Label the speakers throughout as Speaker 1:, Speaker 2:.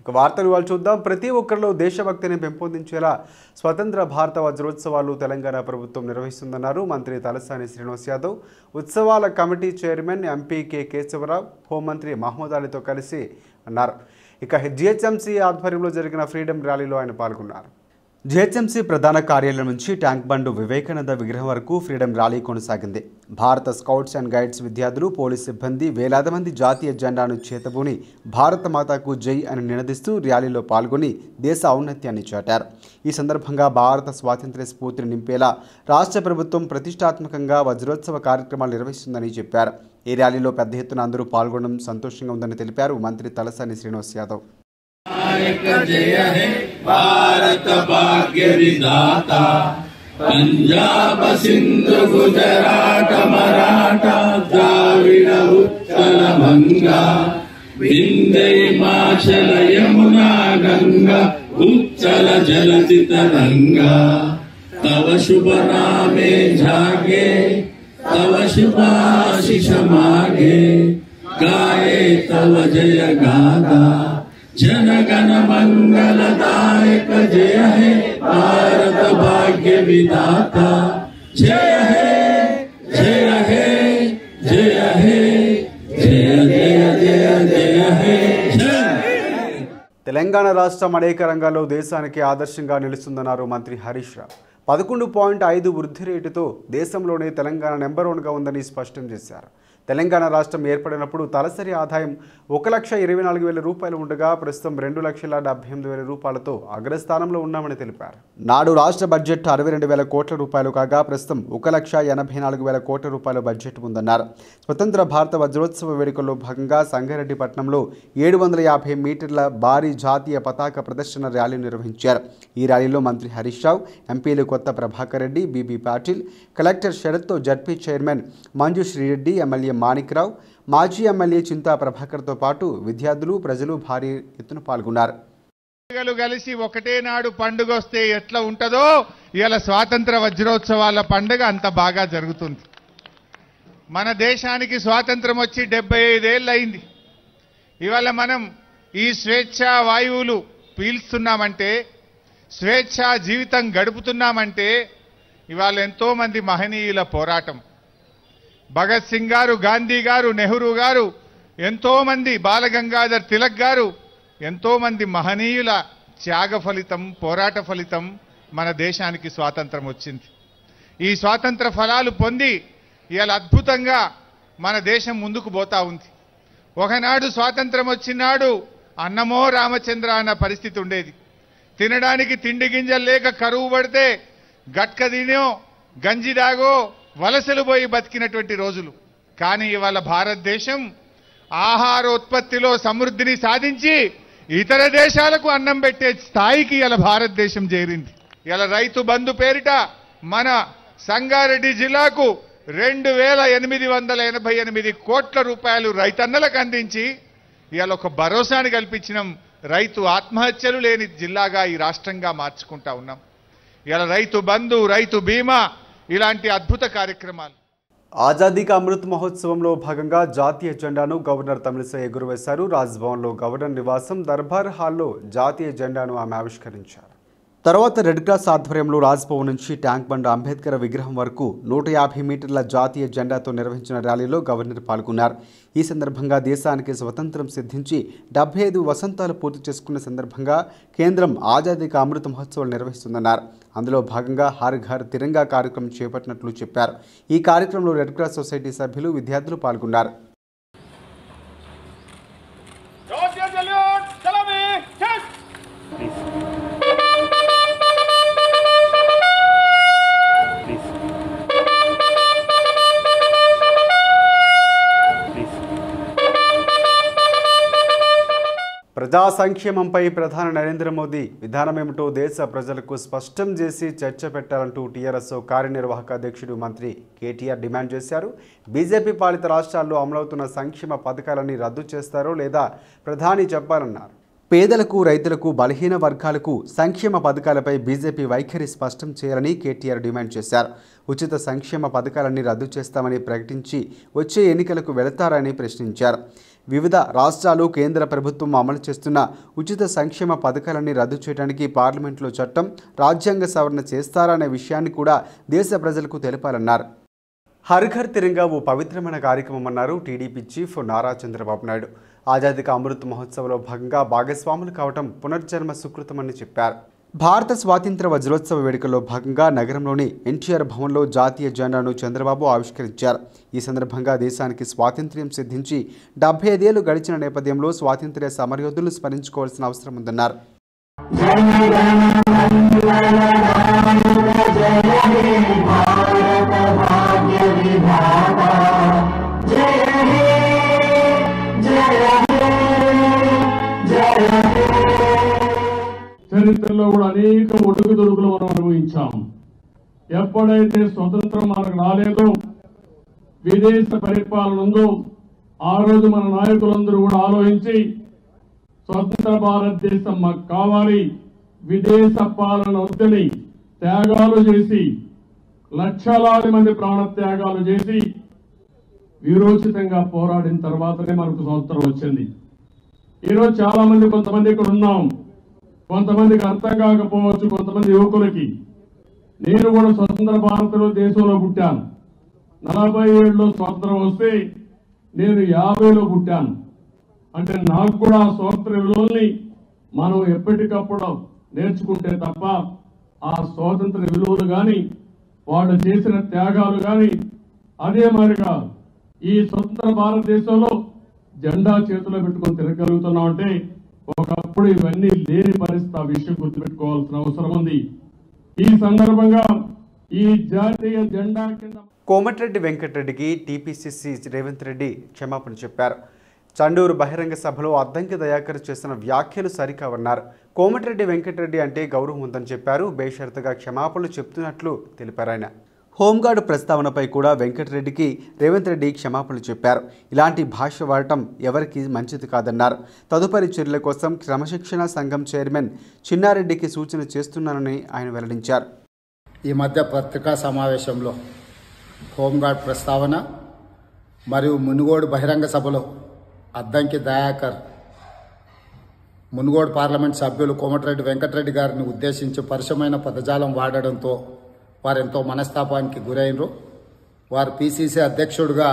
Speaker 1: ఇక వార్తలు వాళ్ళు చూద్దాం ప్రతి ఒక్కరిలో దేశభక్తిని పెంపొందించేలా స్వతంత్ర భారత వజ్రోత్సవాలు తెలంగాణ ప్రభుత్వం నిర్వహిస్తుందన్నారు మంత్రి తలసాని శ్రీనివాస్ యాదవ్ ఉత్సవాల committee chairman MP K Keshavarao హోంమంత్రి మహమూద్ అలీతో కలిసి అన్నారు ఇక జిహెచ్ఎంసీ ఆధ్వర్యంలో జరిగిన ఫ్రీడమ్ ర్యాలీలో ఆయన పాల్గొన్నారు జిహెచ్ఎంసీ ప్రధాన కార్యాలయం నుంచి ట్యాంక్ బండ్ వివేకానంద విగ్రహం వరకు ఫ్రీడమ్ ర్యాలీ కొనసాగింది భారత స్కౌట్స్ అండ్ గైడ్స్ విద్యార్థులు పోలీస్ సిబ్బంది వేలాది మంది జాతీయ జెండాను చేతబూని భారత మాతాకు జై అని నినదిస్తూ ర్యాలీలో పాల్గొని దేశ ఔన్నత్యాన్ని చాటారు ఈ సందర్భంగా భారత స్వాతంత్ర్య స్ఫూర్తిని నింపేలా రాష్ట్ర ప్రభుత్వం ప్రతిష్టాత్మకంగా వజ్రోత్సవ కార్యక్రమాలు నిర్వహిస్తుందని చెప్పారు ఈ ర్యాలీలో పెద్ద ఎత్తున అందరూ పాల్గొనడం సంతోషంగా ఉందని తెలిపారు మంత్రి తలసాని శ్రీనివాస్ యాదవ్
Speaker 2: भारत भाग्य विधाता पंजाब सिंधु गुजरात मराठा द्राविड उत्कल भंगा विंध्य हिमाचल यमुना गंगा उच्चल जलति तरंगा तव शुभ नामे जागे तव शुभाशिष मागे गाये तव जय गाथा जनगण मंगलदायक जय है भारत भाग्य विधाता जय है जय है जय है जय जय जय जय है जय
Speaker 1: తెలంగాణ రాష్ట్రం అనేక రంగాల్లో దేశానికి ఆదర్శంగా నిలుస్తుందన్నారు మంత్రి హరీష్ రావు పదకొండు పాయింట్ ఐదు వృద్ధి రేటుతో దేశంలోనే తెలంగాణ నెంబర్ వన్గా ఉందని స్పష్టం చేశారు తెలంగాణ రాష్ట్రం ఏర్పడినప్పుడు తలసరి ఆదాయం ఒక లక్ష ఇరవై నాలుగు వేల రూపాయలు ఉండగా ప్రస్తుతం రెండు లక్షల డెబ్బై ఎనిమిది వేల రూపాయలతో అగ్రస్థానంలో ఉన్నామని తెలిపారు నాడు రాష్ట్ర బడ్జెట్ అరవై రెండు వేల కోట్ల రూపాయలు కాగా ప్రస్తుతం ఒక లక్ష ఎనభై నాలుగు వేల కోట్ల రూపాయల బడ్జెట్ ఉందన్నారు స్వతంత్ర భారత వజ్రోత్సవ వేడుకల్లో భాగంగా సంగారెడ్డిపట్నంలో ఏడు వందల యాభై మీటర్ల భారీ జాతీయ పతాక ప్రదర్శన ర్యాలీ నిర్వహించారు ఈ ర్యాలీలో మంత్రి హరీష్ రావు ఎంపీలు కొత్త Prabhakar Reddy BB Patil collector శరత్తో ZP chairman Manju Sri Reddy MLA Manikrao మాజీ ఎమ్మెల్యే చింతా ప్రభాకర్తో పాటు విద్యార్థులు ప్రజలు భారీ ఎత్తున పాల్గొన్నారు
Speaker 3: పండుగలు కలిసి ఒకటే నాడు పండుగ వస్తే ఎట్లా ఉంటుందో ఇవాళ స్వాతంత్ర వజ్రోత్సవాల పండుగ అంత బాగా జరుగుతుంది మన దేశానికి స్వాతంత్రం వచ్చి డెబ్బై ఐదేళ్ళు అయింది ఇవాళ మనం ఈ స్వేచ్ఛా వాయువులు పీల్స్తున్నామంటే స్వేచ్ఛా జీవితం గడుపుతున్నామంటే ఇవాళ ఎంతో మంది మహనీయుల పోరాటం భగత్ సింగ్ గారు గాంధీ గారు నెహ్రూ గారు ఎంతో మంది బాలగంగాధర్ తిలక్ గారు ఎంతో మంది మహనీయుల త్యాగ ఫలితం పోరాట ఫలితం మన దేశానికి స్వాతంత్రం వచ్చింది ఈ స్వాతంత్ర ఫలాలు పొంది ఇవాళ అద్భుతంగా మన దేశం ముందుకు పోతా ఉంది ఒకనాడు స్వాతంత్రం వచ్చినాడు అన్నమో రామచంద్ర అన్న పరిస్థితి ఉండేది తినడానికి తిండి గింజలు లేక కరువు పడితే గట్క తినో గంజి దాగో వలసలు పోయి బతికినటువంటి రోజులు కానీ ఇవాళ భారతదేశం ఆహారోత్పత్తిలో సమృద్ధిని సాధించి ఇతర దేశాలకు అన్నం పెట్టే స్థాయికి ఇలా భారతదేశం చేరింది ఇలా రైతు బంధు పేరిట మన సంగారెడ్డి జిల్లాకు రెండు వేల ఎనిమిది వందల ఎనభై ఎనిమిది కోట్ల రూపాయలు రైతన్నలకు అందించి ఇవాళ ఒక భరోసాని కల్పించినాం రైతు ఆత్మహత్యలు లేని జిల్లాగా ఈ రాష్ట్రంగా మార్చుకుంటా ఉన్నాం ఇలా రైతు బంధు రైతు బీమా ఇలాంటి అద్భుత కార్యక్రమాలు
Speaker 1: ఆజాదీ కా అమృత్ మహోత్సవంలో భాగంగా జాతీయ జెండాను గవర్నర్ తమిళిసై ఎగురవేశారు రాజ్భవన్లో గవర్నర్ నివాసం దర్బార్ హాల్లో జాతీయ జెండాను ఆమె ఆవిష్కరించారు తర్వాత రెడ్ క్రాస్ ఆధ్వర్యంలో రాజ్భవన్ నుంచి ట్యాంక్ బండ్ అంబేద్కర్ విగ్రహం వరకు నూట యాభై మీటర్ల జాతీయ జెండాతో నిర్వహించిన ర్యాలీలో గవర్నర్ పాల్గొన్నారు ఈ సందర్భంగా దేశానికి స్వతంత్రం సిద్ధించి డెబ్బై ఐదు వసంతాలు పూర్తి చేసుకున్న సందర్భంగా కేంద్రం ఆజాదీ కా అమృత మహోత్సవాలు నిర్వహిస్తుందన్నారు అందులో భాగంగా హర్ ఘర్ తిరంగా కార్యక్రమం చేపట్టినట్లు చెప్పారు ఈ కార్యక్రమంలో రెడ్ క్రాస్ సొసైటీ సభ్యులు విద్యార్థులు పాల్గొన్నారు ప్రజా సంక్షేమంపై ప్రధాని నరేంద్ర మోదీ విధానమేమిటో దేశ ప్రజలకు స్పష్టం చేసి చర్చ పెట్టాలంటూ టీఆర్ఎస్ కార్యనిర్వాహక అధ్యక్షుడు మంత్రి కేటీఆర్ డిమాండ్ చేశారు బీజేపీ పాలిత రాష్ట్రాల్లో అమలవుతున్న సంక్షేమ పథకాలని రద్దు చేస్తారో లేదా ప్రధాని చెప్పాలన్నారు పేదలకు రైతులకు బలహీన వర్గాలకు సంక్షేమ పథకాలపై బీజేపీ వైఖరి స్పష్టం చేయాలని కేటీఆర్ డిమాండ్ చేశారు ఉచిత సంక్షేమ పథకాలన్నీ రద్దు చేస్తామని ప్రకటించి వచ్చే ఎన్నికలకు వెళతారని ప్రశ్నించారు వివిధ రాష్ట్రాలు కేంద్ర ప్రభుత్వం అమలు చేస్తున్న ఉచిత సంక్షేమ పథకాలన్నీ రద్దు చేయడానికి పార్లమెంట్లో చట్టం రాజ్యాంగ సవరణ చేస్తారనే విషయాన్ని కూడా దేశ ప్రజలకు తెలపాలన్నారు హర్ ఘర్ తిరంగా ఓ పవిత్రమైన కార్యక్రమం అన్నారు టీడీపీ చీఫ్ నారా చంద్రబాబు నాయుడు ఆజాదీ కా అమృత్ మహోత్సవ్లో భాగంగా భాగస్వాములు కావటం పునర్జన్మ సుకృతమని చెప్పారు భారత స్వాతంత్ర వజ్రోత్సవ వేడుకల్లో భాగంగా నగరంలోని ఎన్టీఆర్ భవన్లో జాతీయ జెండాను చంద్రబాబు ఆవిష్కరించారు ఈ సందర్భంగా దేశానికి స్వాతంత్ర్యం సిద్ధించి డెబ్బై ఐదేళ్లు గడిచిన నేపథ్యంలో స్వాతంత్ర్య సమరయోధులను స్మరించుకోవాల్సిన అవసరం ఉందన్నారు
Speaker 4: చరిత్రలో కూడా అనేక ఒడుగు దొడుకులు మనం అనుభవించాం ఎప్పుడైతే స్వతంత్రం మనకు రాలేదో విదేశ పరిపాలన ఉందో ఆ రోజు మన నాయకులందరూ కూడా ఆలోచించి స్వతంత్ర భారతదేశం మాకు కావాలి విదేశ పాలన వద్దని త్యాగాలు చేసి లక్షలాది మంది ప్రాణ త్యాగాలు చేసి విరోచితంగా పోరాడిన తర్వాతనే మనకు స్వతంత్రం వచ్చింది ఈరోజు చాలా మంది కొంతమంది ఇక్కడ ఉన్నాం కొంతమందికి అర్థం కాకపోవచ్చు కొంతమంది యువకులకి నేను కూడా స్వతంత్ర భారతలో దేశంలో పుట్టాను నలభై ఏడులో స్వతంత్రం వస్తే నేను యాభైలో పుట్టాను అంటే నాకు కూడా ఆ స్వాతంత్ర విలువల్ని మనం ఎప్పటికప్పుడు నేర్చుకుంటే తప్ప ఆ స్వాతంత్ర విలువలు కానీ వాళ్ళు చేసిన త్యాగాలు కానీ అదే మాదిరిగా ఈ స్వతంత్ర భారతదేశంలో జెండా చేతిలో పెట్టుకొని తిరగలుగుతున్నాం అంటే ఒకప్పుడు ఇవన్నీ లేని పరిస్థితి ఆ విషయం గుర్తుపెట్టుకోవాల్సిన అవసరం ఉంది ఈ సందర్భంగా ఈ జాతీయ జెండా కింద
Speaker 1: కోమటిరెడ్డి వెంకటరెడ్డికి టీపీసీసీ రేవంత్ రెడ్డి క్షమాపణ చెప్పారు చండూరు బహిరంగ సభలో అద్దంకి దయాకర్ చేసిన వ్యాఖ్యలు సరికావన్నారు కోమటిరెడ్డి వెంకటరెడ్డి అంటే గౌరవం ఉందని చెప్పారు బేషరతుగా క్షమాపణలు చెప్తున్నట్లు తెలిపారు ఆయన హోంగార్డు ప్రస్తావనపై కూడా వెంకటరెడ్డికి రేవంత్ రెడ్డి క్షమాపణలు చెప్పారు ఇలాంటి భాష వాడటం ఎవరికి మంచిది కాదన్నారు తదుపరి చర్యల కోసం క్రమశిక్షణ సంఘం చైర్మన్ చిన్నారెడ్డికి సూచన చేస్తున్నానని ఆయన వెల్లడించారు
Speaker 5: ఈ మధ్య పత్రికా సమావేశంలో హోంగార్డ్ ప్రస్తావన మరియు మునుగోడు బహిరంగ సభలో అద్దంకి దయాకర్ మునుగోడు పార్లమెంట్ సభ్యులు కోమటిరెడ్డి వెంకటరెడ్డి గారిని ఉద్దేశించి పరుషమైన పదజాలం వాడడంతో వారు ఎంతో మనస్తాపానికి గురైనరు వారు పిసిసి అధ్యక్షుడిగా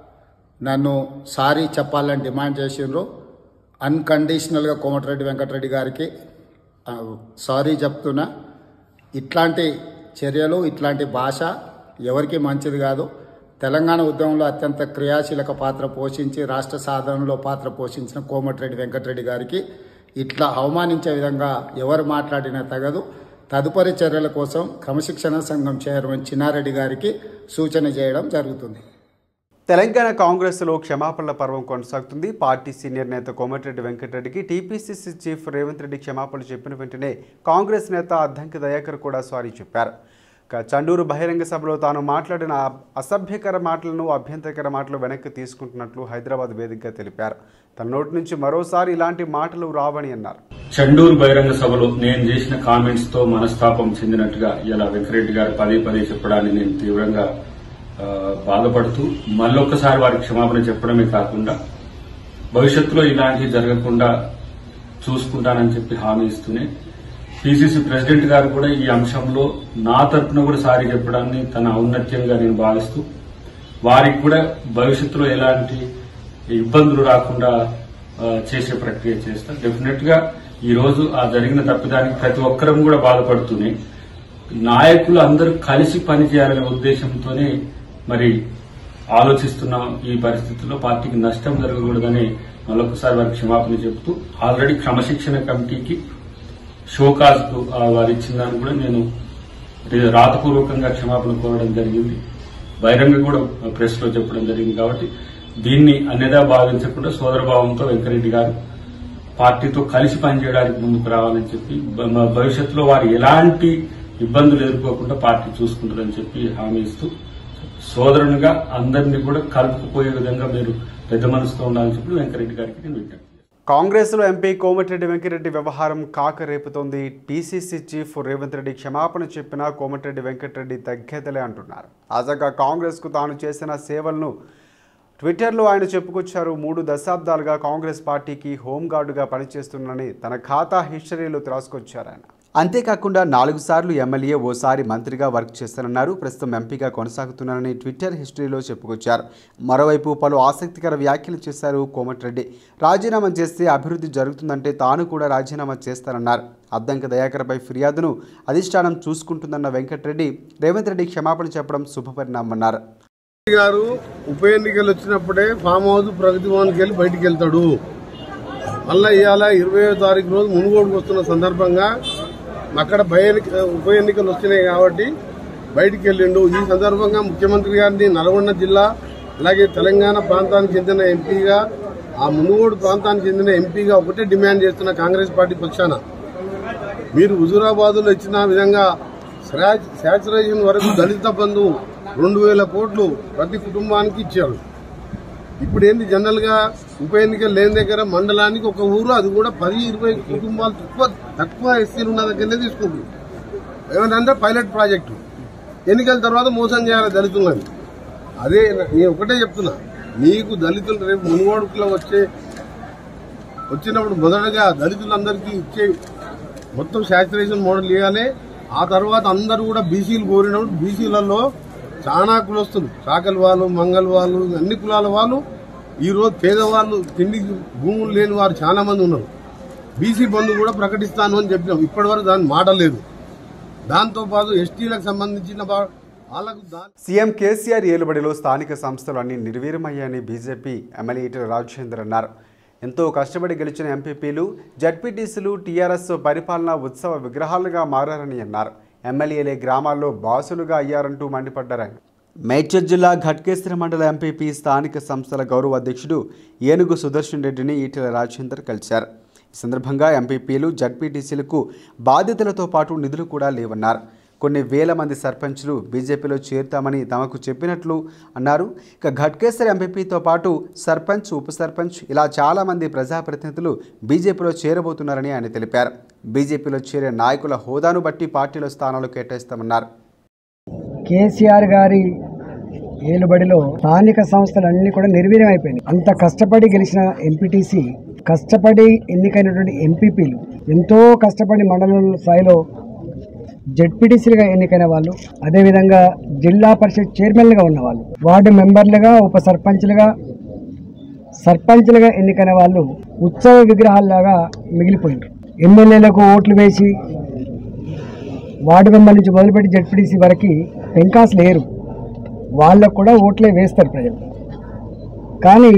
Speaker 5: నన్ను సారీ చెప్పాలని డిమాండ్ చేసిండ్రు అన్కండిషనల్గా కోమటిరెడ్డి వెంకటరెడ్డి గారికి ఆ, సారీ చెప్తున్నా ఇట్లాంటి చర్యలు ఇట్లాంటి భాష ఎవరికి మంచిది కాదు తెలంగాణ ఉద్యమంలో అత్యంత క్రియాశీలక పాత్ర పోషించి రాష్ట్ర సాధనలో పాత్ర పోషించిన కోమటిరెడ్డి వెంకటరెడ్డి గారికి ఇట్లా అవమానించే విధంగా ఎవరు మాట్లాడినా తగదు తదుపరి చర్యల కోసం క్రమశిక్షణ సంఘం చైర్మన్ చిన్నారెడ్డి గారికి సూచన చేయడం జరుగుతుంది
Speaker 1: తెలంగాణ కాంగ్రెస్లో క్షమాపణల పర్వం కొనసాగుతుంది పార్టీ సీనియర్ నేత కోమటిరెడ్డి వెంకటరెడ్డికి టీపీసీసీ చీఫ్ రేవంత్ రెడ్డి క్షమాపణలు చెప్పిన వెంటనే కాంగ్రెస్ నేత అద్దంకి దయాకర్ కూడా సారీ చెప్పారు ఇక చండూరు బహిరంగ సభలో తాను మాట్లాడిన అ- అసభ్యకర మాటలను అభ్యంతరకర మాటలు వెనక్కి తీసుకుంటున్నట్లు హైదరాబాద్ వేదికగా తెలిపారు తన నోటి నుంచి మరోసారి ఇలాంటి మాటలు రావని అన్నారు
Speaker 6: చండూరు బహిరంగ సభలో నేను చేసిన కామెంట్స్ తో మనస్తాపం చెందినట్టుగా ఇలా వెంకరెడ్డి గారు పదే పదే చెప్పడాన్ని నేను తీవ్రంగా ఆ, బాధపడుతూ మళ్ళొక్కసారి వారికి క్షమాపణ చెప్పడమే కాకుండా భవిష్యత్తులో ఇలాంటివి జరగకుండా చూసుకుంటానని చెప్పి హామీ ఇస్తూనే పిసిసి ప్రెసిడెంట్ గారు కూడా ఈ అంశంలో నా తరపున కూడా సారి చెప్పడాన్ని తన ఔన్నత్యంగా నేను భావిస్తూ వారికి కూడా భవిష్యత్తులో ఎలాంటి ఇబ్బందులు రాకుండా ఆ, చేసే ప్రక్రియ చేస్తా డెఫినెట్ గా ఈ రోజు ఆ జరిగిన తప్పిదానికి ప్రతి ఒక్కరం కూడా బాధపడుతూనే నాయకులు అందరూ కలిసి పనిచేయాలనే ఉద్దేశంతోనే మరి ఆలోచిస్తున్నాం ఈ పరిస్థితుల్లో పార్టీకి నష్టం జరగకూడదని మరొకసారి వారికి క్షమాపణ చెబుతూ ఆల్రెడీ క్రమశిక్షణ కమిటీకి షోకాజ్ వారు ఇచ్చిన దాన్ని కూడా నేను రే- రాతపూర్వకంగా క్షమాపణ కోరడం జరిగింది బహిరంగ కూడా ప్రెస్ లో చెప్పడం జరిగింది కాబట్టి దీన్ని అన్యదా భావించకుండా సోదరభావంతో వెంకరెడ్డి గారు పార్టీతో కలిసి పనిచేయడానికి ముందుకు రావాలని చెప్పి భ- మ- భవిష్యత్తులో వారు ఎలాంటి ఇబ్బందులు ఎదుర్కోకుండా పార్టీ చూసుకుంటుందని చెప్పి హామీ ఇస్తూ సోదరునిగా అందరినీ కూడా కలుపుకుపోయే విధంగా మీరు పెద్ద మనసుతో ఉండాలని చెప్పి వెంకరెడ్డి గారికి నేను విజ్ఞప్తి
Speaker 1: కాంగ్రెస్లో ఎంపీ కోమటిరెడ్డి వెంకటరెడ్డి వ్యవహారం కాక రేపుతోంది పీసీసీ చీఫ్ రేవంత్ రెడ్డి క్షమాపణ చెప్పినా కోమటిరెడ్డి వెంకటరెడ్డి తగ్గేదలే అంటున్నారు తాజాగా కాంగ్రెస్కు తాను చేసిన సేవలను ట్విట్టర్లో ఆయన చెప్పుకొచ్చారు మూడు దశాబ్దాలుగా కాంగ్రెస్ పార్టీకి హోంగార్డుగా పనిచేస్తున్నానని తన ఖాతా హిస్టరీలో త్రాసుకొచ్చారు ఆయన అంతేకాకుండా నాలుగు సార్లు ఎమ్మెల్యే ఓసారి మంత్రిగా వర్క్ చేస్తానన్నారు ప్రస్తుతం ఎంపీగా కొనసాగుతున్నానని ట్విట్టర్ హిస్టరీలో చెప్పుకొచ్చారు మరోవైపు పలు ఆసక్తికర వ్యాఖ్యలు చేశారు కోమటిరెడ్డి రాజీనామా చేస్తే అభివృద్ధి జరుగుతుందంటే తాను కూడా రాజీనామా చేస్తానన్నారు అద్దంక దయాకర్పై ఫిర్యాదును అధిష్టానం చూసుకుంటుందన్న వెంకటరెడ్డి రేవంత్ రెడ్డి క్షమాపణ చెప్పడం శుభపరిణామన్నారు
Speaker 7: గారు ఉప ఎన్నికలు వచ్చినప్పుడే ఫామ్ హౌస్ ప్రగతి భవన్కి వెళ్ళి బయటికి వెళ్తాడు మళ్ళా ఇవాళ ఇరవయో తారీఖు రోజు మునుగోడుకు వస్తున్న సందర్భంగా అక్కడ భయ ఎన్నిక- ఉప ఎన్నికలు వస్తున్నాయి కాబట్టి బయటికి వెళ్ళిండు ఈ సందర్భంగా ముఖ్యమంత్రి గారిని నల్గొండ జిల్లా అలాగే తెలంగాణ ప్రాంతానికి చెందిన ఎంపీగా ఆ మునుగోడు ప్రాంతానికి చెందిన ఎంపీగా ఒకటే డిమాండ్ చేస్తున్న కాంగ్రెస్ పార్టీ పక్షాన మీరు హుజురాబాద్లో ఇచ్చిన విధంగా శాచ్- శాచురేషన్ వరకు దళిత బంధు రెండు వేల కోట్లు ప్రతి కుటుంబానికి ఇచ్చారు ఇప్పుడు ఏంది జనరల్ గా ఉప ఎన్నికలు లేని దగ్గర మండలానికి ఒక ఊరు అది కూడా పది ఇరవై కుటుంబాలు తక్కువ తక్కువ ఎస్సీలు ఉన్న దగ్గరనే తీసుకుంటుంది ఏమంటే పైలట్ ప్రాజెక్టు ఎన్నికల తర్వాత మోసం చేయాలి దళితులని అదే నేను ఒకటే చెప్తున్నా నీకు దళితులు రేపు మునుగోడుకులో వచ్చే వచ్చినప్పుడు మొదటగా దళితులందరికీ ఇచ్చే మొత్తం శాచురేషన్ మోడల్ ఇవ్వాలి ఆ తర్వాత అందరూ కూడా బీసీలు కోరినప్పుడు బీసీలలో చాలా కులస్తులు చాకలి వాళ్ళు మంగళ వాళ్ళు అన్ని కులాల వాళ్ళు ఈ రోజు పేదవాళ్ళు తిండికి భూములు లేని వారు చాలా మంది ఉన్నారు బీసీ బంధు కూడా ప్రకటిస్తాను అని చెప్పినాం ఇప్పటివరకు దాని మాట లేదు దాంతో పాటు ఎస్టీలకు సంబంధించిన వా- వాళ్ళకు దాని
Speaker 1: సీఎం కేసీఆర్ ఏలుబడిలో స్థానిక సంస్థలు అన్ని నిర్వీర్యమయ్యాయని బీజేపీ ఎమ్మెల్యే ఈటెల రాజేందర్ అన్నారు ఎంతో కష్టపడి గెలిచిన ఎంపీపీలు జడ్పీటీసీలు టీఆర్ఎస్ పరిపాలనా ఉత్సవ విగ్రహాలుగా మారారని అన్నారు ఎమ్మెల్యేలే గ్రామాల్లో బాసులుగా అయ్యారంటూ మండిపడ్డారు ఆయన మేడ్చల్ జిల్లా ఘట్కేశ్వర మండల ఎంపీపీ స్థానిక సంస్థల గౌరవ అధ్యక్షుడు ఏనుగు సుదర్శన్ రెడ్డిని ఈటెల రాజేందర్ కలిశారు ఈ సందర్భంగా ఎంపీపీలు జడ్పీటీసీలకు బాధ్యతలతో పాటు నిధులు కూడా లేవన్నారు కొన్ని వేల మంది సర్పంచ్లు బీజేపీలో చేరుతామని తమకు చెప్పినట్లు అన్నారు ఇక ఘట్కేశ్వర్ ఎంపీపీతో పాటు సర్పంచ్ ఉప సర్పంచ్ ఇలా చాలామంది ప్రజాప్రతినిధులు బీజేపీలో చేరబోతున్నారని ఆయన తెలిపారు బీజేపీలో చేరే నాయకుల హోదాను బట్టి పార్టీలో స్థానాలు కేటాయిస్తామన్నారు
Speaker 8: కేసీఆర్ గారి ఏలుబడిలో స్థానిక సంస్థలన్నీ కూడా నిర్వీర్యం అయిపోయినాయి అంత కష్టపడి గెలిచిన ఎంపీటీసీ కష్టపడి ఎన్నికైనటువంటి ఎంపీపీలు ఎంతో కష్టపడి మండలం స్థాయిలో జడ్పీటీసీలుగా ఎన్నికైన వాళ్ళు అదేవిధంగా జిల్లా పరిషత్ చైర్మన్లుగా ఉన్నవాళ్ళు వార్డు మెంబర్లుగా ఉప సర్పంచ్లుగా సర్పంచ్లుగా ఎన్నికైన వాళ్ళు ఉత్సవ విగ్రహాల్లాగా మిగిలిపోయినారు ఎమ్మెల్యేలకు ఓట్లు వేసి వార్డు మెంబర్ నుంచి మొదలుపెట్టి జడ్పీటీసీ వరకు పెంకాస్ లేరు వాళ్ళకు కూడా ఓట్లే వేస్తారు ప్రజలు కానీ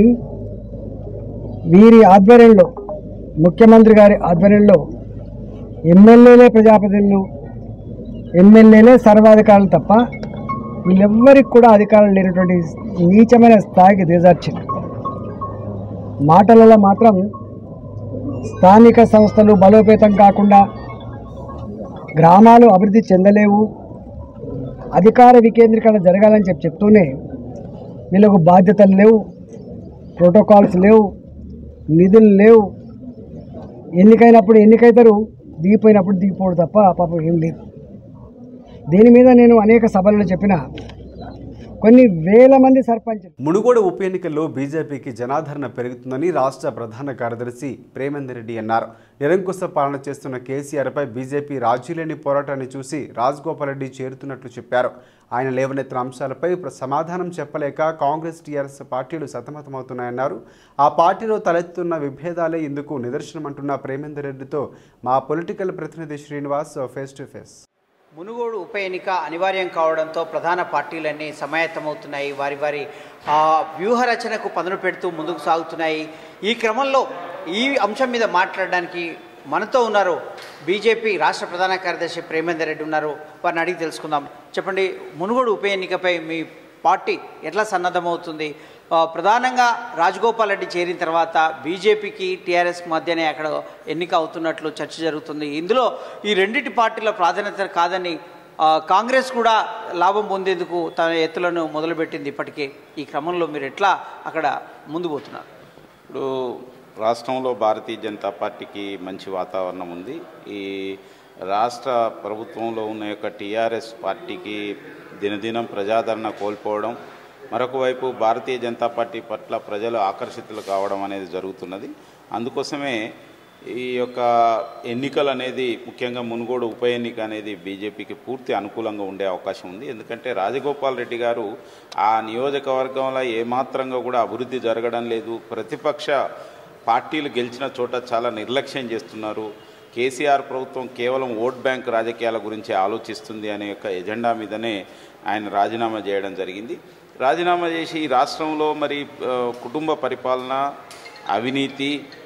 Speaker 8: వీరి ఆధ్వర్యంలో ముఖ్యమంత్రి గారి ఆధ్వర్యంలో ఎమ్మెల్యేలే ప్రజాప్రతినిధులు ఎమ్మెల్యేలే సర్వాధికారులు తప్ప వీళ్ళెవ్వరికి కూడా అధికారం లేనటువంటి నీచమైన స్థాయికి దిగజార్చింది మాటలలో మాత్రం స్థానిక సంస్థలు బలోపేతం కాకుండా గ్రామాలు అభివృద్ధి చెందలేవు అధికార వికేంద్రీకరణ జరగాలని చెప్పి చెప్తూనే వీళ్ళకు బాధ్యతలు లేవు ప్రోటోకాల్స్ లేవు నిధులు లేవు ఎన్నికైనప్పుడు ఎన్నికైతారు దిగిపోయినప్పుడు దిగిపోడు తప్ప పాపం ఏం లేదు దీని మీద నేను అనేక సభలలో చెప్పిన కొన్ని వేల మంది సర్పంచ్
Speaker 1: మునుగోడు ఉప ఎన్నికల్లో బీజేపీకి జనాదరణ పెరుగుతుందని రాష్ట్ర ప్రధాన కార్యదర్శి ప్రేమేందర్ రెడ్డి అన్నారు నిరంకుశ పాలన చేస్తున్న కేసీఆర్పై బీజేపీ రాజీలేని పోరాటాన్ని చూసి రాజగోపాల్ రెడ్డి చేరుతున్నట్లు చెప్పారు ఆయన లేవనెత్తిన అంశాలపై ప్ర- సమాధానం చెప్పలేక కాంగ్రెస్ టీఆర్ఎస్ పార్టీలు సతమతమవుతున్నాయన్నారు ఆ పార్టీలో తలెత్తున్న విభేదాలే ఇందుకు నిదర్శనమంటున్న ప్రేమేందర్ రెడ్డితో మా పొలిటికల్ ప్రతినిధి Srinivas face to face
Speaker 9: Munugode ఉప ఎన్నిక అనివార్యం కావడంతో ప్రధాన పార్టీలన్నీ సమాయత్తమవుతున్నాయి వారి వారి ఆ, వ్యూహ రచనకు పదును పెడుతూ ముందుకు సాగుతున్నాయి ఈ క్రమంలో ఈ అంశం మీద మాట్లాడడానికి మనతో ఉన్నారు బీజేపీ రాష్ట్ర ప్రధాన కార్యదర్శి ప్రేమేందర్ రెడ్డి ఉన్నారు వారిని అడిగి తెలుసుకుందాం చెప్పండి మునుగోడు ఉప ఎన్నికపై మీ పార్టీ ఎట్లా సన్నద్ధమవుతుంది ఆ, ప్రధానంగా రాజగోపాల్ రెడ్డి చేరిన తర్వాత బీజేపీకి టీఆర్ఎస్ మధ్యనే అక్కడ ఎన్నిక అవుతున్నట్లు చర్చ జరుగుతుంది ఇందులో ఈ రెండింటి పార్టీల ప్రాధాన్యత కాదని ఆ, కాంగ్రెస్ కూడా లాభం పొందేందుకు తన ఎత్తులను మొదలుపెట్టింది ఇప్పటికే ఈ క్రమంలో మీరు ఎట్లా అక్కడ ముందు పోతున్నారు
Speaker 10: ఇప్పుడు రాష్ట్రంలో భారతీయ జనతా పార్టీకి మంచి వాతావరణం ఉంది ఈ రాష్ట్ర ప్రభుత్వంలో ఉన్న యొక్క టీఆర్ఎస్ పార్టీకి దినదినం ప్రజాదరణ కోల్పోవడం మరొక వైపు భారతీయ జనతా పార్టీ పట్ల ప్రజలు ఆకర్షితులు కావడం అనేది జరుగుతున్నది అందుకోసమే ఈ యొక్క ఎన్నికలు అనేది ముఖ్యంగా మునుగోడు ఉప ఎన్నిక అనేది బీజేపీకి పూర్తి అనుకూలంగా ఉండే అవకాశం ఉంది ఎందుకంటే రాజగోపాల్ రెడ్డి గారు ఆ నియోజకవర్గంలో ఏమాత్రంగా కూడా అభివృద్ధి జరగడం లేదు ప్రతిపక్ష పార్టీలు గెలిచిన చోట చాలా నిర్లక్ష్యం చేస్తున్నారు కేసీఆర్ ప్రభుత్వం కేవలం ఓట్ బ్యాంక్ రాజకీయాల గురించి ఆలోచిస్తుంది అనే యొక్క ఎజెండా మీదనే ఆయన రాజీనామా చేయడం జరిగింది రాజీనామా చేసి ఈ రాష్ట్రంలో మరి ఆ, కుటుంబ పరిపాలన అవినీతి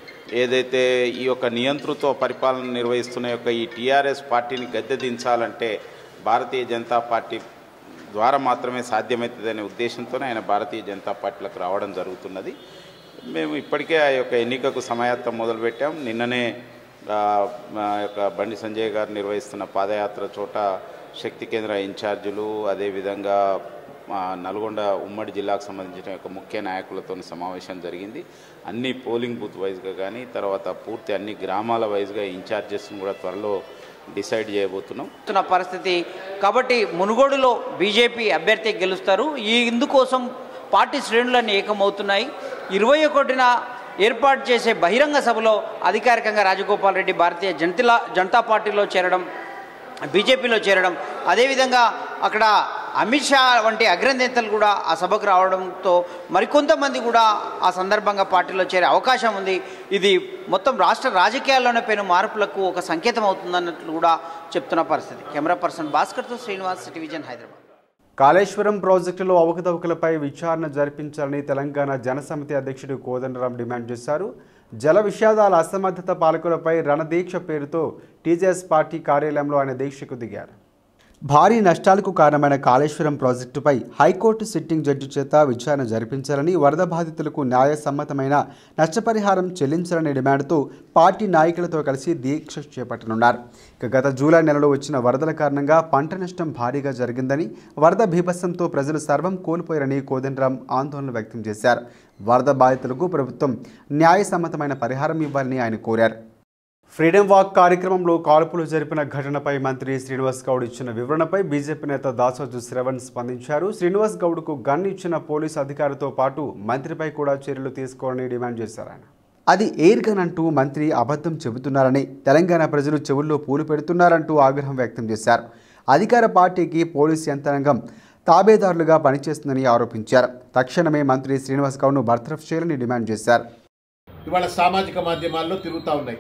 Speaker 10: ఏదైతే ఈ యొక్క నియంతృత్వ పరిపాలన నిర్వహిస్తున్న యొక్క ఈ టీఆర్ఎస్ పార్టీని గద్దె దించాలంటే భారతీయ జనతా పార్టీ ద్వారా మాత్రమే సాధ్యమవుతుందనే ఉద్దేశంతోనే ఆయన భారతీయ జనతా పార్టీలకు రావడం జరుగుతున్నది మేము ఇప్పటికే ఆ యొక్క ఎన్నికకు సమాయత్తం మొదలుపెట్టాం నిన్ననే ఆ, మా యొక్క బండి సంజయ్ గారు నిర్వహిస్తున్న పాదయాత్ర చోట శక్తి కేంద్ర ఇన్ఛార్జీలు అదేవిధంగా మా నల్గొండ ఉమ్మడి జిల్లాకు సంబంధించిన యొక్క ముఖ్య నాయకులతో సమావేశం జరిగింది అన్ని పోలింగ్ బూత్ వైజ్గా కానీ తర్వాత పూర్తి అన్ని గ్రామాల వైజ్గా ఇన్ఛార్జెస్ని కూడా త్వరలో డిసైడ్ చేయబోతున్నాం
Speaker 9: ఉన్న పరిస్థితి కాబట్టి మునుగోడులో బీజేపీ అభ్యర్థి గెలుస్తారు ఈ ఇందుకోసం పార్టీ శ్రేణులన్నీ ఏకమవుతున్నాయి ఇరవై ఒకటిన ఏర్పాటు చేసే బహిరంగ సభలో అధికారికంగా రాజగోపాల్ రెడ్డి భారతీయ జనతా జనతా పార్టీలో చేరడం బీజేపీలో చేరడం అదేవిధంగా అక్కడ అమిత్ షా వంటి అగ్రనేతలు కూడా ఆ సభకు రావడంతో మరికొంతమంది కూడా ఆ సందర్భంగా పార్టీలో చేరే అవకాశం ఉంది ఇది మొత్తం రాష్ట్ర రాజకీయాల్లోనే పెను మార్పులకు ఒక సంకేతం అవుతుందన్నట్లు కూడా చెప్తున్న పరిస్థితి కెమెరా పర్సన్ భాస్కర్తో శ్రీనివాస్ టెలివిజన్ హైదరాబాద్
Speaker 1: కాళేశ్వరం ప్రాజెక్టులో అవకతవకలపై విచారణ జరిపించాలని తెలంగాణ జనసమితి అధ్యక్షుడు కోదండరాం డిమాండ్ చేశారు జల విషాదాల అసమర్థత పాలకులపై రణదీక్ష పేరుతో టీజేఎస్ పార్టీ కార్యాలయంలో ఆయన దీక్షకు దిగారు భారీ నష్టాలకు కారణమైన కాళేశ్వరం ప్రాజెక్టుపై హైకోర్టు సిట్టింగ్ జడ్జి చేత విచారణ జరిపించాలని వరద బాధితులకు న్యాయసమ్మతమైన నష్టపరిహారం చెల్లించాలనే డిమాండ్తో పార్టీ నాయకులతో కలిసి దీక్ష చేపట్టనున్నారు ఇక గత జూలై నెలలో వచ్చిన వరదల కారణంగా పంట నష్టం భారీగా జరిగిందని వరద బీభత్సంతో ప్రజలు సర్వం కోల్పోయారని కోదండరాం ఆందోళన వ్యక్తం చేశారు వరద బాధితులకు ప్రభుత్వం న్యాయసమ్మతమైన పరిహారం ఇవ్వాలని ఆయన కోరారు ఫ్రీడమ్ వాక్ కార్యక్రమంలో కాల్పులు జరిపిన ఘటనపై మంత్రి శ్రీనివాస్ గౌడ్ ఇచ్చిన వివరణపై బీజేపీ నేత దాసోజు శ్రవణ్ స్పందించారు శ్రీనివాస్ గౌడ్కు గన్ ఇచ్చిన పోలీసు అధికారితో పాటు మంత్రిపై కూడా చర్యలు తీసుకోవాలని డిమాండ్ చేశారు ఆయన అది ఎయిర్ గన్ అంటూ మంత్రి అబద్ధం చెబుతున్నారని తెలంగాణ ప్రజలు చెవుల్లో పూలు పెడుతున్నారంటూ ఆగ్రహం వ్యక్తం చేశారు అధికార పార్టీకి పోలీసు యంత్రాంగం తాబేదారులుగా పనిచేస్తుందని ఆరోపించారు తక్షణమే మంత్రి శ్రీనివాస్ గౌడ్ను బర్తరఫ్ చేయాలని డిమాండ్ చేశారు
Speaker 11: ఇవాళ సామాజిక మాధ్యమాల్లో తిరుగుతూ ఉన్నాయి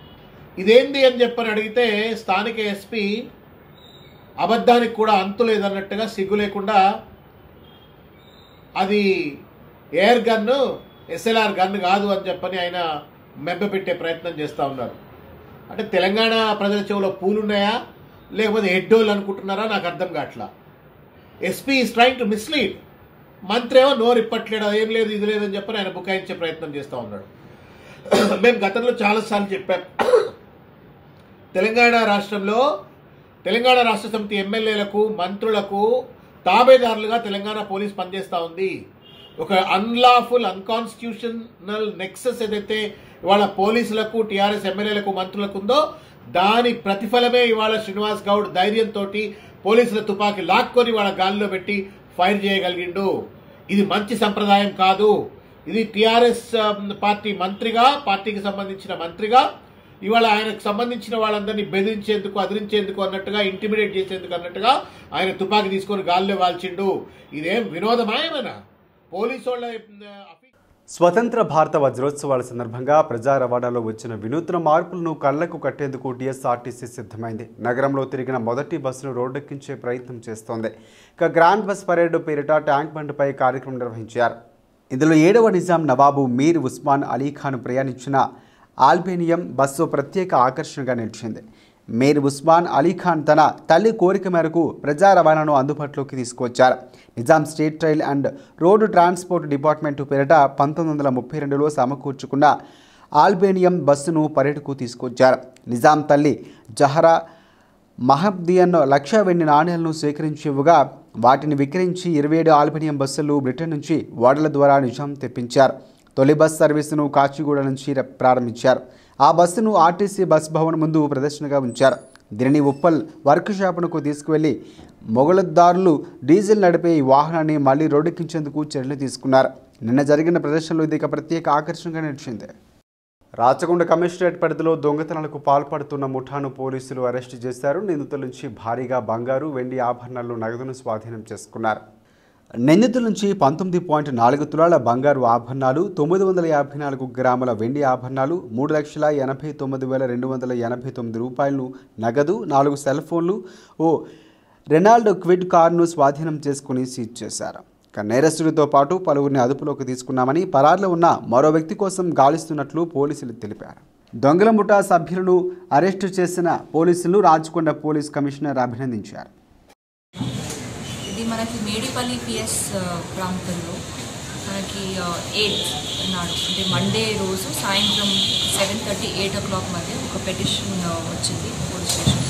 Speaker 11: ఇదేంది అని చెప్పని అడిగితే స్థానిక ఎస్పీ అబద్ధానికి కూడా అంతు లేదన్నట్టుగా సిగ్గు లేకుండా అది ఎయిర్ గన్ ఎస్ఎల్ఆర్ గన్ కాదు అని చెప్పని ఆయన మెబ్బపెట్టే ప్రయత్నం చేస్తూ ఉన్నారు అంటే తెలంగాణ ప్రజల చెవులో పూలున్నాయా లేకపోతే హెడ్డోళ్ళు అనుకుంటున్నారా నాకు అర్థం కావట్లా SP is trying to mislead మంత్రి ఏమో నోరు ఇప్పట్లేడు ఏం లేదు ఇది లేదని చెప్పని ఆయన బుకాయించే ప్రయత్నం చేస్తూ ఉన్నాడు మేము గతంలో చాలాసార్లు చెప్పాం తెలంగాణ రాష్ట్రంలో తెలంగాణ రాష్ట్ర సమితి ఎమ్మెల్యేలకు మంత్రులకు తాబేదారులుగా తెలంగాణ పోలీస్ పనిచేస్తూ ఉంది ఒక అన్లాఫుల్ అన్కాన్స్టిట్యూషనల్ నెక్సెస్ ఏదైతే ఇవాళ పోలీసులకు టీఆర్ఎస్ ఎమ్మెల్యేలకు మంత్రులకు ఉందో దాని ప్రతిఫలమే ఇవాళ శ్రీనివాస్ గౌడ్ ధైర్యంతో పోలీసుల తుపాకీ లాక్కొని వాళ్ళ గాలిలో పెట్టి ఫైర్ చేయగలిగిండు ఇది మంచి సంప్రదాయం కాదు ఇది టిఆర్ఎస్ పార్టీ మంత్రిగా పార్టీకి సంబంధించిన మంత్రిగా ఇవాళ ఆయనకు సంబంధించిన వాళ్ళందరినీ బెదిరించేందుకు అదిరించేందుకు అన్నట్టుగా ఇంటిమిడేట్ చేసేందుకు అన్నట్టుగా ఆయన తుపాకీ తీసుకొని గాల్లో వాల్చిండు ఇదేం వినోదమా ఏమైనా పోలీసు వాళ్ళ ఆ,
Speaker 1: స్వతంత్ర భారత వజ్రోత్సవాల సందర్భంగా ప్రజా రవాణాలో వచ్చిన వినూత్న మార్పులను కళ్లకు కట్టేందుకు టీఎస్ఆర్టీసీ సిద్ధమైంది నగరంలో తిరిగిన మొదటి బస్సును రోడ్డెక్కించే ప్రయత్నం చేస్తోంది ఇక గ్రాండ్ బస్ పరేడ్ పేరిట ట్యాంక్ బండ్పై కార్యక్రమం నిర్వహించారు ఇందులో ఏడవ నిజాం నవాబు మీర్ ఉస్మాన్ అలీ ఖాన్ ప్రయాణించిన ఆల్బేనియం బస్సు ప్రత్యేక ఆకర్షణగా నిలిచింది మీర్ ఉస్మాన్ అలీ ఖాన్ తన తల్లి కోరిక మేరకు ప్రజా రవాణాను అందుబాటులోకి తీసుకువచ్చారు Nizam state rail and road transport department పేరిట పంతొమ్మిది వందల ముప్పై రెండులో సమకూర్చుకున్న ఆల్బేనియం బస్సును పర్యటకు తీసుకొచ్చారు నిజాం తల్లి జహరా మహబ్దియన్ లక్ష వెండి నాణేలను సేకరించివ్వగా వాటిని విక్రయించి ఇరవై ఏడు ఆల్బేనియం బస్సులు బ్రిటన్ నుంచి ఓడల ద్వారా నిజాం తెప్పించారు తొలి బస్ సర్వీసును కాచిగూడ నుంచి ర- ప్రారంభించారు ఆ బస్సును ఆర్టీసీ బస్ భవన్ ముందు ప్రదర్శనగా ఉంచారు దీనిని ఉప్పల్ వర్క్ షాపునకు తీసుకువెళ్లి మొగలదారులు డీజిల్ నడిపే ఈ వాహనాన్ని మళ్లీ రోడ్డెక్కించేందుకు చర్యలు తీసుకున్నారు నిన్న జరిగిన ప్రదర్శనలో ఇది ఇక ప్రత్యేక ఆకర్షణగా నిలిచింది రాచకొండ కమిషనరేట్ పరిధిలో దొంగతనాలకు పాల్పడుతున్న ముఠాను పోలీసులు అరెస్టు చేశారు నిందితుల నుంచి భారీగా బంగారు వెండి ఆభరణాలు నగదును స్వాధీనం చేసుకున్నారు నిందితుల నుంచి పంతొమ్మిది పాయింట్ నాలుగు తులాల బంగారు ఆభరణాలు తొమ్మిది వందల యాభై నాలుగు గ్రాముల వెండి ఆభరణాలు మూడు లక్షల ఎనభై తొమ్మిది వేల రెండు వందల ఎనభై తొమ్మిది రూపాయలను నగదు నాలుగు సెల్ ఫోన్లు ఓ రెనాల్డో క్విడ్ కారును స్వాధీనం చేసుకుని సీజ్ చేశారు ఇక నేరస్తుడితో పాటు పలువురిని అదుపులోకి తీసుకున్నామని పరారులో ఉన్న మరో వ్యక్తి కోసం గాలిస్తున్నట్లు పోలీసులు తెలిపారు దొంగల ముఠా సభ్యులను అరెస్టు చేసిన పోలీసులు రాచకొండ పోలీస్ కమిషనర్ అభినందించారు
Speaker 12: ఇది మనకి మేడిపల్లి పిఎస్ ప్రాంతంలో మనకి ఎయిత్ నాడు అంటే మండే రోజు సాయంత్రం seven thirty eight o'clock మధ్య ఒక పెటిషన్ వచ్చింది పోలీస్ స్టేషన్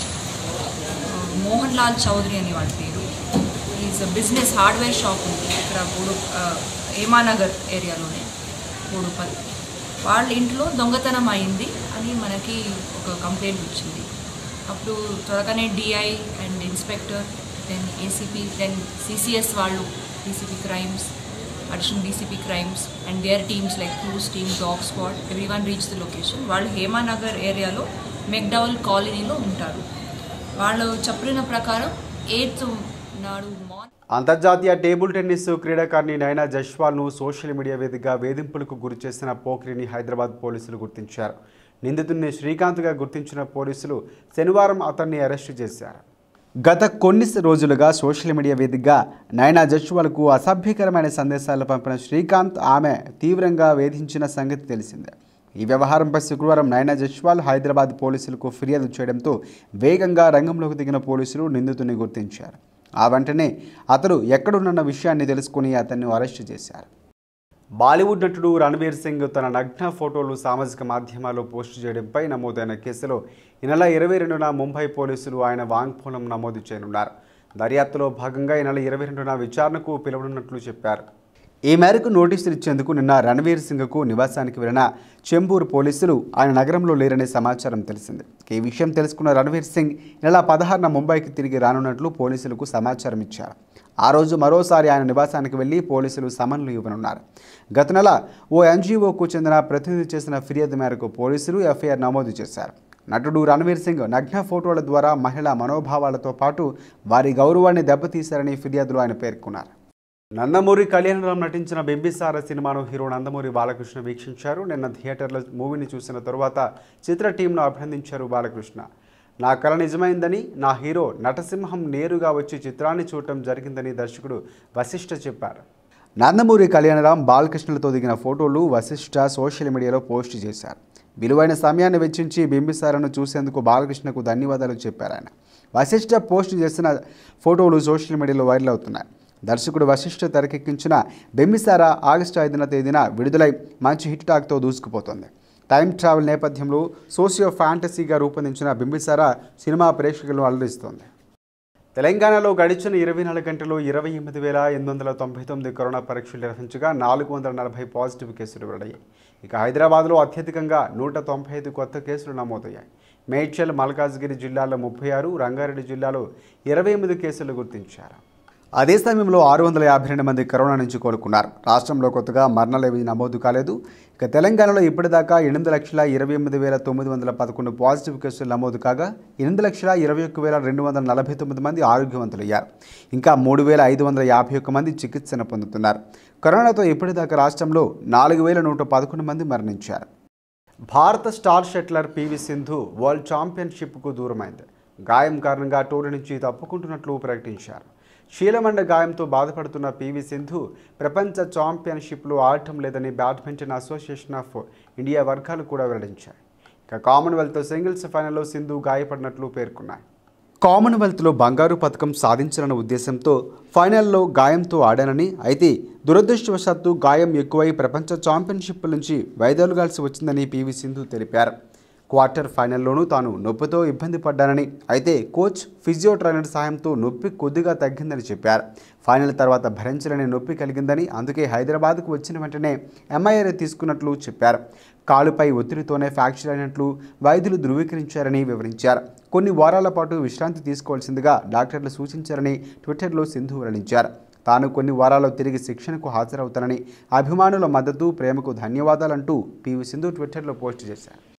Speaker 12: మోహన్ లాల్ చౌదరి అని వాడి పేరు ఈజ్ బిజినెస్ హార్డ్వేర్ షాప్ ఉంది ఇక్కడ బోడు హేమానగర్ ఏరియాలోనే బోడుపల్లి వాళ్ళ ఇంట్లో దొంగతనం అయింది అని మనకి ఒక కంప్లైంట్ వచ్చింది అప్పుడు త్వరగానే DI and inspector then ACP then CCS వాళ్ళు DCP crimes additional DCP crimes and there teams like clues team dog squad every one reach the location వాళ్ళు హేమానగర్ ఏరియాలో మెక్డవల్ కాలనీలో ఉంటారు వాళ్ళు చెప్పిన ప్రకారం ఎయిత్ నాడు మార్నింగ్
Speaker 1: అంతర్జాతీయ టేబుల్ టెన్నిస్ క్రీడాకారిణి నైనా జైస్వాల్ను సోషల్ మీడియా వేదికగా వేధింపులకు గురిచేసిన పోఖ్రిని హైదరాబాద్ పోలీసులు గుర్తించారు నిందితుడిని శ్రీకాంత్గా గుర్తించిన పోలీసులు శనివారం అతన్ని అరెస్టు చేశారు గత కొన్ని రోజులుగా సోషల్ మీడియా వేదికగా నైనా జైస్వాల్కు అసభ్యకరమైన సందేశాలు పంపిన శ్రీకాంత్ ఆమె తీవ్రంగా వేధించిన సంగతి తెలిసిందే ఈ వ్యవహారంపై శుక్రవారం నైనా జైస్వాల్ హైదరాబాద్ పోలీసులకు ఫిర్యాదు చేయడంతో వేగంగా రంగంలోకి దిగిన పోలీసులు నిందితుడిని గుర్తించారు ఆ వెంటనే అతడు ఎక్కడున్న విషయాన్ని తెలుసుకుని అతన్ని అరెస్టు చేశారు బాలీవుడ్ నటుడు రణవీర్ సింగ్ తన నగ్న ఫోటోలు సామాజిక మాధ్యమాల్లో పోస్టు చేయడంపై నమోదైన కేసులో ఈ నెల ఇరవై రెండున ముంబై పోలీసులు ఆయన వాంగ్మూలం నమోదు చేయనున్నారు దర్యాప్తులో భాగంగా ఈ నెల ఇరవై రెండున విచారణకు పిలువనున్నట్లు చెప్పారు ఈ మేరకు నోటీసులు ఇచ్చేందుకు నిన్న రణవీర్ సింగ్కు నివాసానికి వెళ్లిన చెంబూరు పోలీసులు ఆయన నగరంలో లేరనే సమాచారం తెలిసింది ఈ విషయం తెలుసుకున్న రణవీర్ సింగ్ ఈ నెల పదహారున ముంబైకి తిరిగి రానున్నట్లు పోలీసులకు సమాచారం ఇచ్చారు ఆ రోజు మరోసారి ఆయన నివాసానికి వెళ్లి పోలీసులు సమన్లు ఇవ్వనున్నారు గత నెల ఓ ఎన్జీఓకు చెందిన ప్రతినిధి చేసిన ఫిర్యాదు మేరకు పోలీసులు ఎఫ్ఐఆర్ నమోదు చేశారు నటుడు రణవీర్ సింగ్ నగ్న ఫోటోల ద్వారా మహిళా మనోభావాలతో పాటు వారి గౌరవాన్ని దెబ్బతీశారని ఫిర్యాదులో ఆయన పేర్కొన్నారు నందమూరి కళ్యాణరామ్ నటించిన బింబిసార సినిమాను హీరో నందమూరి బాలకృష్ణ వీక్షించారు నిన్న థియేటర్లో మూవీని చూసిన తరువాత చిత్ర టీంను అభినందించారు బాలకృష్ణ నా కళ నిజమైందని నా హీరో నటసింహం నేరుగా వచ్చి చిత్రాన్ని చూడటం జరిగిందని దర్శకుడు వశిష్ఠ చెప్పారు నందమూరి కళ్యాణరామ్ బాలకృష్ణలతో దిగిన ఫోటోలు వశిష్ఠ సోషల్ మీడియాలో పోస్ట్ చేశారు విలువైన సమయాన్ని వెచ్చించి బింబిసారను చూసేందుకు బాలకృష్ణకు ధన్యవాదాలు చెప్పారు ఆయన వశిష్ఠ పోస్ట్ చేసిన ఫోటోలు సోషల్ మీడియాలో వైరల్ అవుతున్నాయి దర్శకుడు వశిష్ఠ తెరకెక్కించిన బెమ్మిసార ఆగస్టు ఐదున తేదీన విడుదలై మంచి హిట్ టాక్తో దూసుకుపోతుంది టైం ట్రావెల్ నేపథ్యంలో సోషియో ఫ్యాంటసీగా రూపొందించిన బింబిసార సినిమా ప్రేక్షకులను అలరిస్తోంది తెలంగాణలో గడిచిన ఇరవై నాలుగు గంటలు ఇరవై ఎనిమిది వేల ఎనిమిది వందల తొంభై తొమ్మిది కరోనా పరీక్షలు నిర్వహించగా నాలుగు వందల నలభై పాజిటివ్ కేసులు వెల్లడయ్యాయి ఇక హైదరాబాద్లో అత్యధికంగా నూట తొంభై ఐదు కొత్త కేసులు నమోదయ్యాయి మేడ్చల్ మల్కాజ్గిరి జిల్లాలో ముప్పై ఆరు రంగారెడ్డి జిల్లాలో ఇరవై ఎనిమిది కేసులు గుర్తించారు అదే సమయంలో ఆరు వందల యాభై రెండు మంది కరోనా నుంచి కోలుకున్నారు రాష్ట్రంలో కొత్తగా మరణాలు ఏమీ నమోదు కాలేదు ఇక తెలంగాణలో ఇప్పటిదాకా ఎనిమిది లక్షల ఇరవై ఎనిమిది వేల తొమ్మిది వందల పదకొండు పాజిటివ్ కేసులు నమోదు కాగా ఎనిమిది లక్షల ఇరవై ఒక్క వేల రెండు వందల నలభై తొమ్మిది మంది ఆరోగ్యవంతులయ్యారు ఇంకా మూడు వేల ఐదు వందల యాభై ఒక్క మంది చికిత్సను పొందుతున్నారు కరోనాతో ఇప్పటిదాకా రాష్ట్రంలో నాలుగు వేల నూట పదకొండు మంది మరణించారు భారత star shuttler PV Sindhu world ఛాంపియన్షిప్కు దూరమైంది గాయం కారణంగా టోర్నీ నుంచి తప్పుకుంటున్నట్లు ప్రకటించారు శీలమండ గాయంతో బాధపడుతున్న పివి సింధు ప్రపంచ ఛాంపియన్షిప్లో ఆడటం లేదని బ్యాడ్మింటన్ అసోసియేషన్ ఆఫ్ ఇండియా వర్గాలు కూడా వెల్లడించాయి ఇక కామన్వెల్త్ సింగిల్స్ ఫైనల్లో సింధు గాయపడినట్లు పేర్కొన్నాయి కామన్వెల్త్లో బంగారు పథకం సాధించాలన్న ఉద్దేశంతో ఫైనల్లో గాయంతో ఆడానని అయితే దురదృష్టవశాత్తు గాయం ఎక్కువై ప్రపంచ ఛాంపియన్షిప్ నుంచి వైదొలగాల్సి వచ్చిందని పివి సింధు తెలిపారు క్వార్టర్ ఫైనల్లోనూ తాను నొప్పితో ఇబ్బంది పడ్డానని అయితే కోచ్ ఫిజియో ట్రైనర్ సాయంతో నొప్పి కొద్దిగా తగ్గిందని చెప్పారు ఫైనల్ తర్వాత భరించలేని నొప్పి కలిగిందని అందుకే హైదరాబాద్కు వచ్చిన వెంటనే ఎంఐఆర్ తీసుకున్నట్లు చెప్పారు కాలుపై ఒత్తిడితోనే ఫ్రాక్చర్ అయినట్లు వైద్యులు ధృవీకరించారని వివరించారు కొన్ని వారాల పాటు విశ్రాంతి తీసుకోవాల్సిందిగా డాక్టర్లు సూచించారని ట్విట్టర్లో సింధు వెల్లడించారు తాను కొన్ని వారాల్లో తిరిగి శిక్షణకు హాజరవుతానని అభిమానుల మద్దతు ప్రేమకు ధన్యవాదాలంటూ పివి సింధు ట్విట్టర్లో పోస్ట్ చేశారు